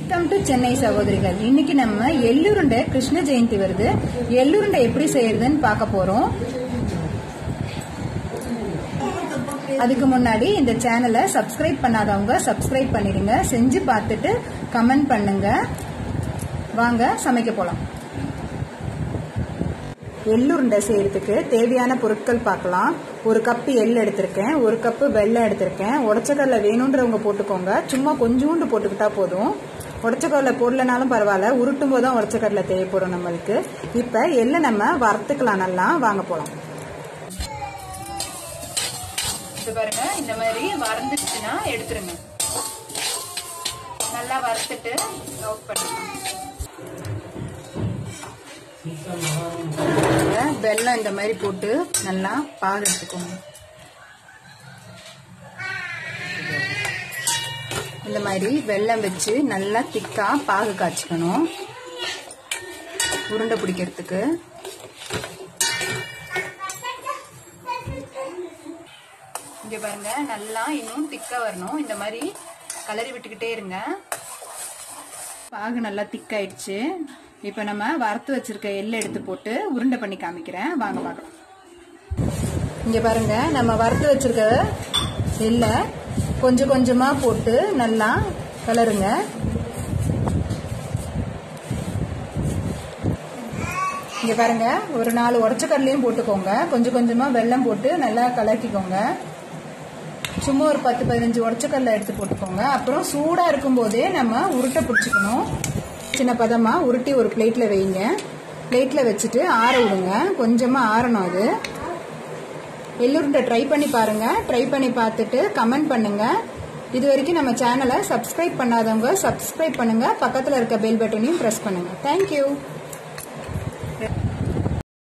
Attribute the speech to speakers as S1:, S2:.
S1: welcome to Chennai சகோதரிகள் இன்னைக்கு நம்ம எள்ளுருண்டை கிருஷ்ண ஜெயந்தி வருது எள்ளுருண்டை எப்படி செய்யறதுன்னு பார்க்க போறோம் அதுக்கு முன்னாடி இந்த சேனலை சப்ஸ்கிரைப் பண்ணாதவங்க சப்ஸ்கிரைப் பண்ணிடுங்க செஞ்சு பார்த்துட்டு கமெண்ட் பண்ணுங்க வாங்க சமைக்க போலாம் எள்ளுருண்டை செய்யறதுக்கு தேவையான பொருட்கள் பார்க்கலாம் ஒரு கப்பு எள் எடுத்திருக்கேன் ஒரு கப்பு வெள்ளம் எடுத்திருக்கேன் உடச்சக்கடலை வேணுன்றவங்க போட்டுக்கோங்க சும்மா கொஞ்சோண்டு போட்டுக்கிட்டா போதும் உடச்சக்கடலை போடலனாலும் பரவாயில்ல உருட்டும் போது தான் உடச்சக்கடலை தேவைப்படும் நம்மளுக்கு இப்போ எள்ளை நம்ம வறுத்துக்கலாம் நல்லா வாங்க போகலாம் இது பாருங்க இந்த மாதிரி வறந்துச்சுன்னா எடுத்துருங்க நல்லா வறுத்துட்டு அவுட் பண்ணிக்கலாம் வெல்லம் இந்த மாதிரி போட்டு நல்லா பாகு எடுத்துக்கோங்க இந்த மாதிரி வெல்லம் வச்சு நல்லா திக்கா பாகு காய்ச்சிக்கணும் உருண்டை பிடிக்கிறதுக்கு இங்க பாருங்க நல்லா இன்னும் திக்கா வரணும் இந்த மாதிரி கலரி விட்டுக்கிட்டே இருங்க பாகு நல்லா திக்காயிடுச்சு இப்போ நம்ம வறுத்து வச்சிருக்க எள்ளை எடுத்து போட்டு உருண்டை பண்ணி காமிக்கிறேன் வாங்க பார்க்கலாம் இங்கே பாருங்க நம்ம வறுத்து வச்சிருக்க எள்ளை கொஞ்சம் கொஞ்சமாக போட்டு நல்லா கலருங்க இங்கே பாருங்க ஒரு நாலு உடச்சக்கடலையும் போட்டுக்கோங்க கொஞ்சம் கொஞ்சமாக வெல்லம் போட்டு நல்லா கலக்கிக்கோங்க சும்மா ஒரு பத்து பதினஞ்சு உடச்சக்கடலை எடுத்து போட்டுக்கோங்க அப்புறம் சூடாக இருக்கும்போதே நம்ம உருட்டை பிடிச்சிக்கணும் சின்ன பதமாக உருட்டி ஒரு பிளேட்டில் வைங்க பிளேட்டில் வச்சுட்டு ஆற விடுங்க கொஞ்சமாக ஆறணும் அது எள்ளுருண்டை ட்ரை பண்ணி பாருங்கள் ட்ரை பண்ணி பார்த்துட்டு கமெண்ட் பண்ணுங்கள் இது வரைக்கும் நம்ம சேனலை சப்ஸ்கிரைப் பண்ணாதவங்க சப்ஸ்கிரைப் பண்ணுங்கள் பக்கத்தில் இருக்க பெல் பட்டனையும் ப்ரெஸ் பண்ணுங்கள் தேங்க்யூ